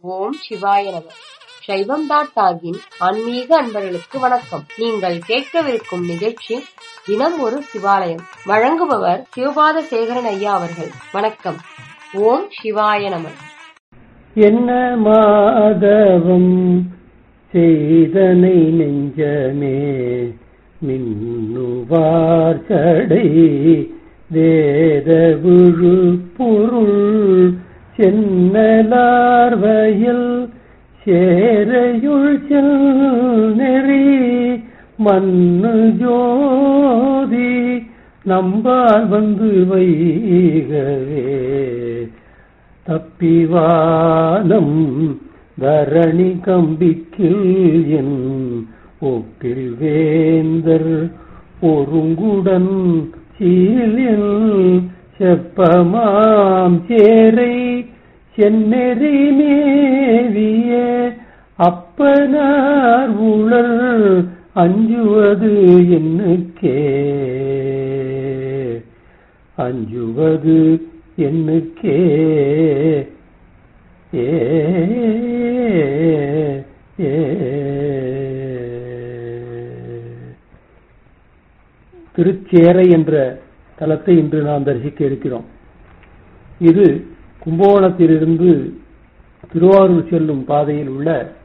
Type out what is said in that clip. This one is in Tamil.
ஓம் சிவாய நம சைவம் டாட் டாகின் ஆன்மீக அன்பர்களுக்கு வணக்கம் நீங்கள் கேட்கவிருக்கும் நிகழ்ச்சி தினம் ஒரு சிவாலயம் வழங்குபவர் சிவபாத சேகரன் ஐயா அவர்கள் வணக்கம் ஓம் சிவாய நம என்ன மாதவம் செய்தனை நெஞ்சமே மின்னுவார் சடை வேத விழு பொருள் சென்னலார் வயல் சேரையுள் செல் நெறி மண்ணு ஜோதி நம்பால் வந்து வைகவே தப்பிவானம் தரணி கம்பிக்கில் என் ஒப்பில் வேந்தர் ஒருங்குடன் சீலில் செப்பமாம் சேரை செந்நெறி மேவிய அப்பனார் உளர் அஞ்சுவது என்னுக்கே அஞ்சுவது என்னுக்கே ஏ ஏ. திருச்சேரை என்ற தலத்தை இன்று நாம் தரிசிக்க இருக்கிறோம் இது கும்பகோணத்திலிருந்து திருவாரூர் செல்லும் பாதையில் உள்ள